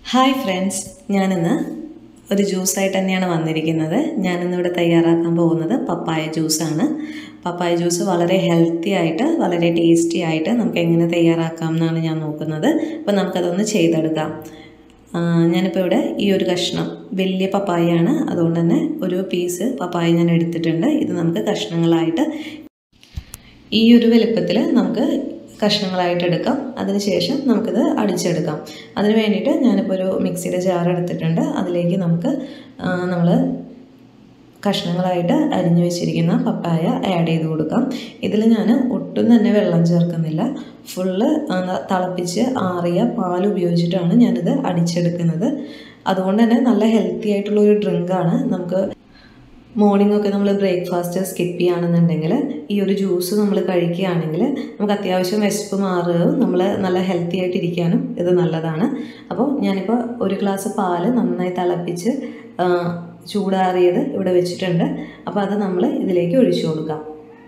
hi friends ഞാനിന്ന് ഒരു ജ്യൂസായിട്ട് തന്നെയാണ് വന്നിരിക്കുന്നത് ഞാനിന്നിവിടെ തയ്യാറാക്കാൻ പോകുന്നത് പപ്പായ ജ്യൂസാണ് പപ്പായ ജ്യൂസ് വളരെ ഹെൽത്തി ആയിട്ട് വളരെ ടേസ്റ്റി ആയിട്ട് നമുക്ക് എങ്ങനെ തയ്യാറാക്കാം എന്നാണ് ഞാൻ നോക്കുന്നത് അപ്പോൾ നമുക്കതൊന്ന് ചെയ്തെടുക്കാം ആ, ഞാനിപ്പോൾ ഇവിടെ ഈ ഒരു കഷ്ണം വലിയ പപ്പായയാണ് അതുകൊണ്ട് തന്നെ ഒരു പീസ് പപ്പായ ഞാൻ എടുത്തിട്ടുണ്ട് ഇത് നമുക്ക് കഷ്ണങ്ങളായിട്ട് ഈ ഒരു വലുപ്പത്തിൽ നമുക്ക് കഷ്ണങ്ങളായിട്ട് എടുക്കാം അതിനുശേഷം നമുക്കിത് അടിച്ചെടുക്കാം അതിന് വേണ്ടിയിട്ട് ഞാനിപ്പോൾ ഒരു മിക്സിയുടെ ജാർ എടുത്തിട്ടുണ്ട് അതിലേക്ക് നമുക്ക് നമ്മൾ കഷ്ണങ്ങളായിട്ട് അരിഞ്ഞു വെച്ചിരിക്കുന്ന പപ്പായ ആഡ് ചെയ്ത് കൊടുക്കാം ഇതിൽ ഞാൻ ഒട്ടും തന്നെ വെള്ളം ചേർക്കുന്നില്ല ഫുള്ള് തിളപ്പിച്ച് ആറിയ പാൽ ഉപയോഗിച്ചിട്ടാണ് ഞാനിത് അടിച്ചെടുക്കുന്നത് അതുകൊണ്ട് തന്നെ നല്ല ഹെൽത്തി ആയിട്ടുള്ള ഒരു ഡ്രിങ്കാണ് നമുക്ക് മോർണിംഗ് ഒക്കെ നമ്മൾ ബ്രേക്ക്ഫാസ്റ്റ് സ്കിപ്പ് ചെയ്യുകയാണെന്നുണ്ടെങ്കിൽ ഈ ഒരു ജ്യൂസ് നമ്മൾ കഴിക്കുകയാണെങ്കിൽ നമുക്ക് അത്യാവശ്യം വിശപ്പ് മാറുകയും നമ്മൾ നല്ല ഹെൽത്തി ആയിട്ട് ഇരിക്കാനും ഇത് നല്ലതാണ് അപ്പോൾ ഞാനിപ്പോൾ ഒരു ഗ്ലാസ് പാല് നന്നായി തിളപ്പിച്ച് ആ, ചൂടാറിയത് ഇവിടെ വെച്ചിട്ടുണ്ട് അപ്പോൾ അത് നമ്മൾ ഇതിലേക്ക് ഒഴിച്ചു കൊടുക്കാം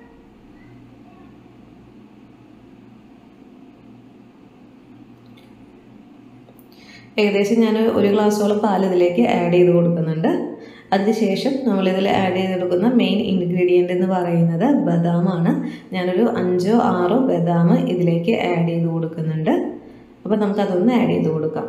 ഏകദേശം ഞാൻ ഒരു ഗ്ലാസ്സോളം പാൽ ഇതിലേക്ക് ആഡ് ചെയ്ത് കൊടുക്കുന്നുണ്ട് അതിനുശേഷം നമ്മളിതിൽ ആഡ് ചെയ്ത് കൊടുക്കുന്ന മെയിൻ ഇൻഗ്രീഡിയൻ്റ് എന്ന് പറയുന്നത് ബദാമാണ് ഞാനൊരു അഞ്ചോ ആറോ ബദാം ഇതിലേക്ക് ആഡ് ചെയ്ത് കൊടുക്കുന്നുണ്ട് അപ്പോൾ നമുക്കതൊന്ന് ആഡ് ചെയ്ത് കൊടുക്കാം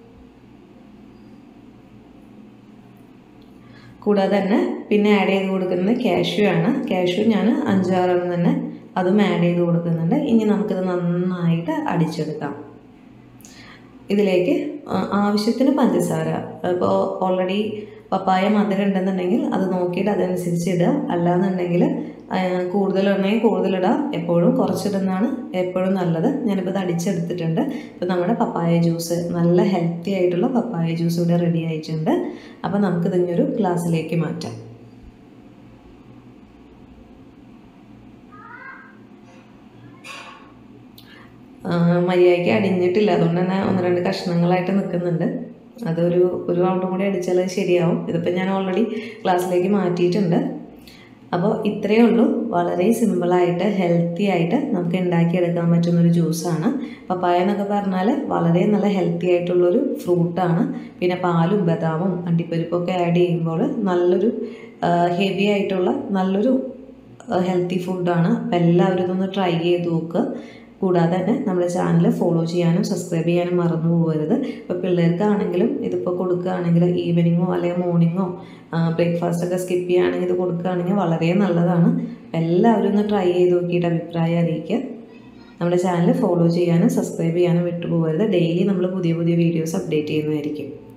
കൂടാതെ തന്നെ പിന്നെ ആഡ് ചെയ്ത് കൊടുക്കുന്നത് കാഷ്യൂ ആണ് കാഷ്യൂ ഞാൻ അഞ്ചാറെണ്ണം തന്നെ അതും ആഡ് ചെയ്ത് കൊടുക്കുന്നുണ്ട് ഇനി നമുക്കിത് നന്നായിട്ട് അടിച്ചെടുക്കാം ഇതിലേക്ക് ആ, ആവശ്യത്തിന് പഞ്ചസാര ഇപ്പോൾ ഓൾറെഡി പപ്പായ മധുരം ഉണ്ടെന്നുണ്ടെങ്കിൽ അത് നോക്കിയിട്ട് അതനുസരിച്ച് ഇടുക അല്ലാന്നുണ്ടെങ്കിൽ ആ, കൂടുതലുണ്ടെങ്കിൽ കൂടുതലിടുക എപ്പോഴും കുറച്ചിടുന്നതാണ് എപ്പോഴും നല്ലത് ഞാനിപ്പോൾ ഇത് അടിച്ചെടുത്തിട്ടുണ്ട് ഇപ്പോൾ നമ്മുടെ പപ്പായ ജ്യൂസ് നല്ല ഹെൽത്തി ആയിട്ടുള്ള പപ്പായ ജ്യൂസ് ഇവിടെ റെഡി ആയിട്ടുണ്ട് അപ്പോൾ നമുക്കിത് ഇനി ഒരു ഗ്ലാസ്സിലേക്ക് മാറ്റാം ആ, മര്യാദയ്ക്ക് അടിഞ്ഞിട്ടില്ല അതുകൊണ്ട് തന്നെ ഒന്ന് രണ്ട് കഷ്ണങ്ങളായിട്ട് നിൽക്കുന്നുണ്ട് അതൊരു ഒരു റൗണ്ടും കൂടി അടിച്ചാൽ അത് ശരിയാവും ഇതിപ്പോൾ ഞാൻ ഓൾറെഡി ക്ലാസ്സിലേക്ക് മാറ്റിയിട്ടുണ്ട് അപ്പോൾ ഇത്രയേ ഉള്ളൂ വളരെ സിമ്പിളായിട്ട് ഹെൽത്തി ആയിട്ട് നമുക്ക് ഉണ്ടാക്കിയെടുക്കാൻ പറ്റുന്നൊരു ജ്യൂസാണ് പപ്പായ എന്നൊക്കെ പറഞ്ഞാൽ വളരെ നല്ല ഹെൽത്തി ആയിട്ടുള്ളൊരു ഫ്രൂട്ടാണ് പിന്നെ പാലും ബദാമും അണ്ടിപ്പരിപ്പൊക്കെ ആഡ് ചെയ്യുമ്പോൾ നല്ലൊരു ഹെവി ആയിട്ടുള്ള നല്ലൊരു ഹെൽത്തി ഫുഡാണ് അപ്പോൾ എല്ലാവരും ഇതൊന്ന് ട്രൈ ചെയ്ത് നോക്കുക കൂടാതെ തന്നെ നമ്മുടെ ചാനൽ ഫോളോ ചെയ്യാനും സബ്സ്ക്രൈബ് ചെയ്യാനും മറന്നു പോകരുത് ഇപ്പോൾ പിള്ളേർക്കാണെങ്കിലും ഇതിപ്പോൾ കൊടുക്കുകയാണെങ്കിൽ ഈവനിങ്ങോ അല്ലെങ്കിൽ മോർണിംഗോ ബ്രേക്ക്ഫാസ്റ്റ് ഒക്കെ സ്കിപ്പ് ചെയ്യുകയാണെങ്കിൽ ഇത് കൊടുക്കുകയാണെങ്കിൽ വളരെ നല്ലതാണ് അപ്പോൾ എല്ലാവരും ഒന്ന് ട്രൈ ചെയ്ത് നോക്കിയിട്ട് അഭിപ്രായം അറിയിക്കുക നമ്മുടെ ചാനൽ ഫോളോ ചെയ്യാനും സബ്സ്ക്രൈബ് ചെയ്യാനും വിട്ടുപോകരുത് ഡെയിലി നമ്മൾ പുതിയ പുതിയ വീഡിയോസ് അപ്ഡേറ്റ് ചെയ്യുന്നതായിരിക്കും